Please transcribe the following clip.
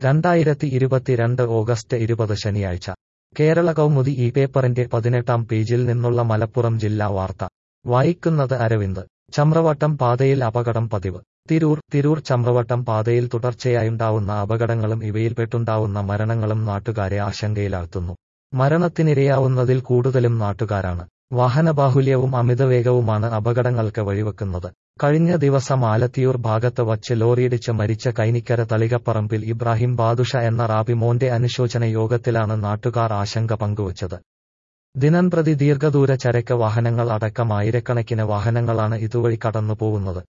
രണ്ടായിരത്തി ഇരുപത്തിരണ്ട് ഓഗസ്റ്റ് ഇരുപത് ശനിയാഴ്ച കേരള കൗമുദി ഈ പേപ്പറിന്റെ പതിനെട്ടാം പേജിൽ നിന്നുള്ള മലപ്പുറം ജില്ലാ വാർത്ത വായിക്കുന്നത് അരവിന്ദ് ചമ്രവട്ടം പാതയിൽ അപകടം പതിവ് തിരൂർ തിരൂർ ചമ്രവട്ടം പാതയിൽ തുടർച്ചയായുണ്ടാവുന്ന അപകടങ്ങളും ഇവയിൽപ്പെട്ടുണ്ടാവുന്ന മരണങ്ങളും നാട്ടുകാരെ ആശങ്കയിലാഴ്ത്തുന്നു മരണത്തിനിരയാവുന്നതിൽ കൂടുതലും നാട്ടുകാരാണ് വാഹനബാഹുല്യവും അമിതവേഗവുമാണ് അപകടങ്ങൾക്ക് വഴിവെക്കുന്നത് കഴിഞ്ഞ ദിവസം ആലത്തിയൂർ ഭാഗത്ത് വച്ച് ലോറിയിടിച്ച് മരിച്ച കൈനിക്കര തളികപ്പറമ്പിൽ ഇബ്രാഹിം ബാദുഷ എന്ന റാബി മോന്റെ അനുശോചന യോഗത്തിലാണ് നാട്ടുകാർ ആശങ്ക പങ്കുവച്ചത് ദിനംപ്രതി ദീർഘദൂര ചരക്ക് വാഹനങ്ങൾ അടക്കം ആയിരക്കണക്കിന് വാഹനങ്ങളാണ് ഇതുവഴി കടന്നുപോകുന്നത്